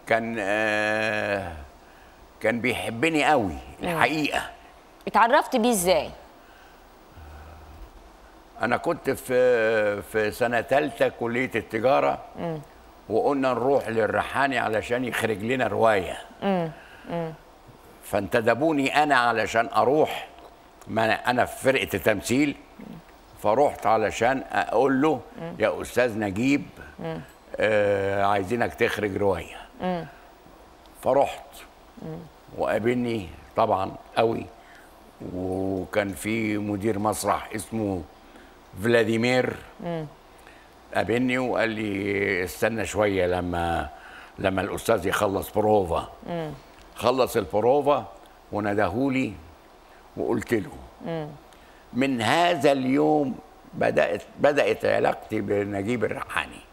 كان آه كان بيحبني قوي الحقيقه اتعرفت بيه ازاي انا كنت في في سنه ثالثه كليه التجاره وقلنا نروح للريحاني علشان يخرج لنا روايه فانتدبوني انا علشان اروح ما أنا- انا في فرقه التمثيل فرحت علشان اقول له يا استاذ نجيب آه عايزينك تخرج روايه فرحت وقابلني طبعا قوي وكان في مدير مسرح اسمه فلاديمير قابلني وقال لي استنى شويه لما لما الاستاذ يخلص بروفا خلص البروفا وندهولي وقلت له من هذا اليوم بدات بدات علاقتي بنجيب الريحاني